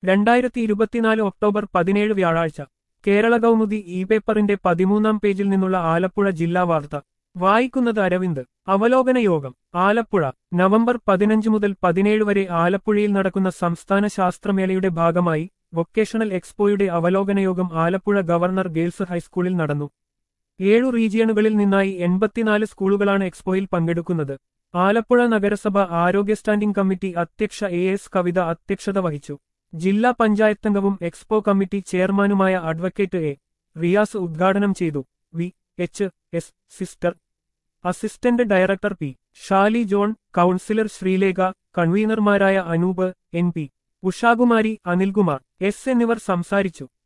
രണ്ടായിരത്തി ഇരുപത്തിനാല് ഒക്ടോബർ പതിനേഴ് വ്യാഴാഴ്ച കേരള കൗമുദി ഇ പേപ്പറിന്റെ പതിമൂന്നാം പേജിൽ നിന്നുള്ള ആലപ്പുഴ ജില്ലാ വാർത്ത വായിക്കുന്നത് അരവിന്ദ് അവലോകന യോഗം ആലപ്പുഴ നവംബർ പതിനഞ്ച് മുതൽ പതിനേഴ് വരെ ആലപ്പുഴയിൽ നടക്കുന്ന സംസ്ഥാന ശാസ്ത്രമേളയുടെ ഭാഗമായി വൊക്കേഷണൽ എക്സ്പോയുടെ അവലോകന യോഗം ആലപ്പുഴ ഗവർണർ ഗേൾസ് ഹൈസ്കൂളിൽ നടന്നു ഏഴു റീജിയണുകളിൽ നിന്നായി എൺപത്തിനാല് സ്കൂളുകളാണ് എക്സ്പോയിൽ പങ്കെടുക്കുന്നത് ആലപ്പുഴ നഗരസഭ ആരോഗ്യ സ്റ്റാൻഡിംഗ് കമ്മിറ്റി അധ്യക്ഷ എ എസ് കവിത അധ്യക്ഷത വഹിച്ചു ജില്ലാ പഞ്ചായത്തംഗവും എക്സ്പോ കമ്മിറ്റി ചെയർമാനുമായ അഡ്വക്കേറ്റ് എ റിയാസ് ഉദ്ഘാടനം ചെയ്തു V H S sister assistant director P Shali John councillor Sreelekha കൺവീനർമാരായ Anoop N P Ushakumari Anilkumar S എന്നിവർ സംസാരിച്ചു